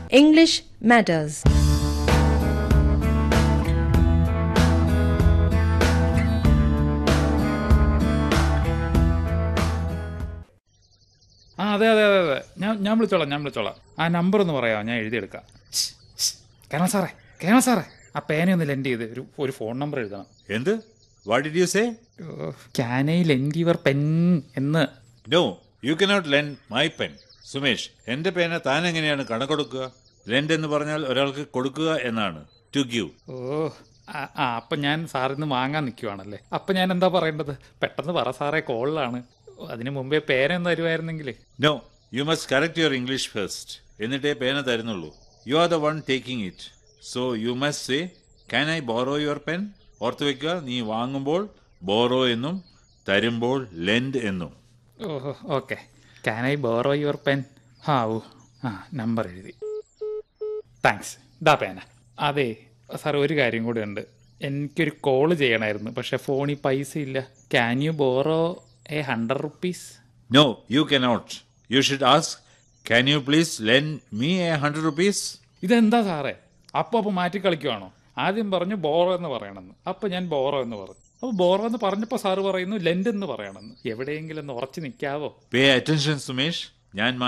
English Matters. ആ അതെ അതെ അതെ അതെ ഞാൻ ഞാൻ വിളിച്ചോളാം ഞാൻ വിളിച്ചോളാം ആ നമ്പർ ഒന്ന് പറയാമോ ഞാൻ എഴുതിയെടുക്കാം ശ്ശ്, ശ്ശ്. കേരള സാറേ കേരള സാറേ ആ പേനയൊന്ന് ലെൻഡ് ചെയ്ത് ഒരു ഒരു ഫോൺ നമ്പർ എഴുതണം എന്ത് what did you say can I lend your pen എന്ന് no you cannot lend my pen Sumesh എന്റെ പേന താൻ എങ്ങനെയാണ് കണക്കൊടുക്കുക ലെൻഡ് എന്ന് പറഞ്ഞാൽ ഒരാൾക്ക് കൊടുക്കുക എന്നാണ് ടു ഗിവ് ഓ ആ ആ, അപ്പം ഞാൻ സാറിൽ നിന്ന് വാങ്ങാൻ നിൽക്കുവാണല്ലേ അപ്പം ഞാൻ എന്താ പറയേണ്ടത് പെട്ടെന്ന് പറ സാറേ കോളിലാണ് അതിന് മുമ്പേ പേന തരുമായിരുന്നെങ്കിലേ no you must correct your English first എന്നിട്ടേ പേന തരുന്നുള്ളൂ you are the one taking it so you must say can I borrow your pen ഓർത്ത് വെക്കുക നീ വാങ്ങുമ്പോൾ ബോറോ എന്നും തരുമ്പോൾ ലെൻഡ് എന്നും ഓഹോ okay can I borrow your pen ആ ഓ ആ നമ്പർ എഴുതി താങ്ക്സ് ഇതാ പേന അതെ സാർ ഒരു കാര്യം കൂടെ ഉണ്ട് എനിക്കൊരു കോള് ചെയ്യണമായിരുന്നു പക്ഷെ ഫോണിൽ പൈസ ഇല്ല can you borrow a hundred rupees no you cannot you should ask can you please lend me a hundred rupees ഇതെന്താ സാറേ അപ്പോൾ അപ്പോൾ മാറ്റി കളിക്കുവാണോ ആദ്യം പറഞ്ഞു ബോറോ എന്ന് പറയണമെന്ന് അപ്പോൾ ഞാൻ ബോറോ എന്ന് പറഞ്ഞു അപ്പോൾ ബോറോ എന്ന് പറഞ്ഞപ്പോൾ സാറ് പറയുന്നു ലെൻഡ് എന്ന് പറയണമെന്ന് എവിടെയെങ്കിലും ഒന്ന് ഉറച്ചു നിൽക്കാവോ പേ അറ്റൻഷൻ സുമേഷ് ഞാൻ